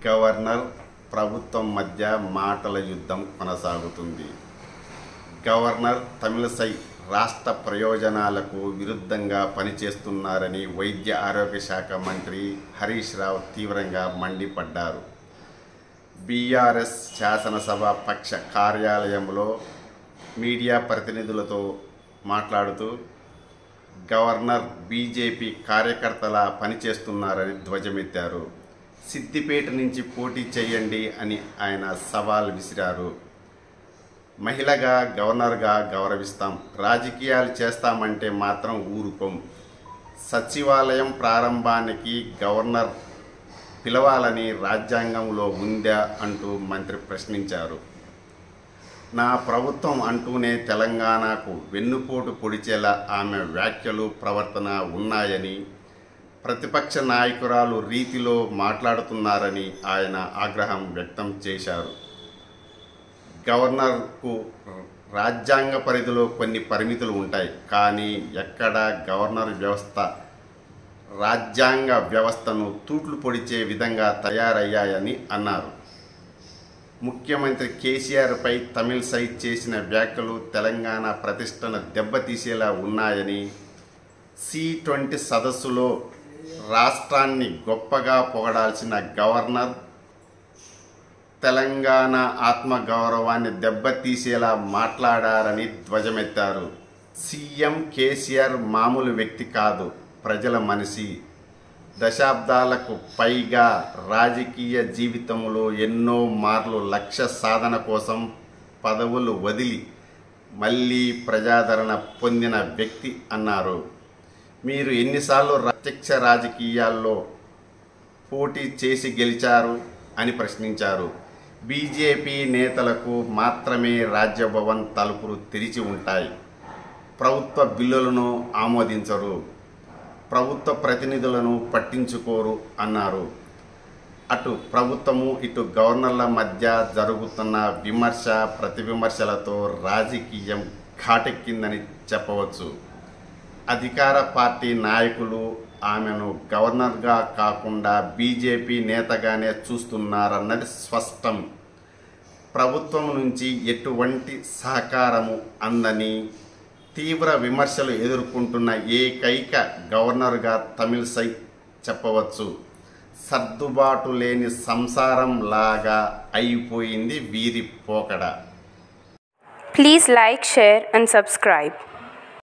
Governor ప్రభుత్వం మధ్య మాటల యుద్ధం కొనసాగుతుంది గవర్నర్ తమిళసై రాష్ట్ర ప్రయోజనాలకు విరుద్ధంగా పనిచేస్తున్నారని వైద్య ఆరోగ్య శాఖ మంత్రి హరీష్ రావు తీవ్రంగా మండిపడ్డారు బీఆర్ఎస్ శాసనసభ పక్ష కార్యాలయంలో మీడియా ప్రతినిధులతో మాట్లాడుతూ గవర్నర్ బీజేపీ కార్యకర్తల పనిచేస్తున్నారని ధ్వజమెత్తారు సిద్దిపేట నుంచి పోటీ చేయండి అని ఆయన సవాల్ విసిరారు మహిళగా గవర్నర్గా గౌరవిస్తాం రాజకీయాలు చేస్తామంటే మాత్రం ఊరుకోం సచివాలయం ప్రారంభానికి గవర్నర్ పిలవాలని రాజ్యాంగంలో ఉందా అంటూ మంత్రి ప్రశ్నించారు నా ప్రభుత్వం అంటూనే తెలంగాణకు వెన్నుపోటు పొడిచేలా ఆమె వ్యాఖ్యలు ప్రవర్తన ఉన్నాయని ప్రతిపక్ష నాయకురాలు రీతిలో మాట్లాడుతున్నారని ఆయన ఆగ్రహం వ్యక్తం చేశారు గవర్నర్కు రాజ్యాంగ పరిధిలో కొన్ని పరిమితులు ఉంటాయి కానీ ఎక్కడ గవర్నర్ వ్యవస్థ రాజ్యాంగ వ్యవస్థను తూట్లు పొడిచే విధంగా తయారయ్యాయని అన్నారు ముఖ్యమంత్రి కేసీఆర్పై తమిళసై చేసిన వ్యాఖ్యలు తెలంగాణ ప్రతిష్టను దెబ్బతీసేలా ఉన్నాయని సి ట్వంటీ సదస్సులో రాష్ట్రాన్ని గొప్పగా పొగడాల్సిన గవర్నర్ తెలంగాణ ఆత్మగౌరవాన్ని దెబ్బతీసేలా మాట్లాడారని ధ్వజమెత్తారు సీఎం కేసీఆర్ మామూలు వ్యక్తి కాదు ప్రజల మనిషి దశాబ్దాలకు పైగా రాజకీయ జీవితంలో ఎన్నో మార్లు లక్ష్య సాధన కోసం పదవులు వదిలి మళ్ళీ ప్రజాదరణ పొందిన వ్యక్తి అన్నారు మీరు ఎన్నిసార్లు ప్రత్యక్ష రాజకీయాల్లో పోటీ చేసి గెలిచారు అని ప్రశ్నించారు బీజేపీ నేతలకు మాత్రమే రాజ్యభవన్ తలుపులు తెరిచి ఉంటాయి ప్రభుత్వ బిల్లులను ఆమోదించరు ప్రభుత్వ ప్రతినిధులను పట్టించుకోరు అన్నారు అటు ప్రభుత్వము ఇటు గవర్నర్ల మధ్య జరుగుతున్న విమర్శ ప్రతి విమర్శలతో రాజకీయం ఘాటెక్కిందని చెప్పవచ్చు అధికార పార్టీ నాయకులు ఆమెను గవర్నర్గా కాకుండా బీజేపీ నేతగానే చూస్తున్నారన్నది స్పష్టం ప్రభుత్వం నుంచి ఎటువంటి సహకారము అందని తీవ్ర విమర్శలు ఎదుర్కొంటున్న ఏకైక గవర్నర్గా తమిళసై చెప్పవచ్చు సర్దుబాటు లేని సంసారం లాగా అయిపోయింది వీరి పోకడ Please like, share, and subscribe.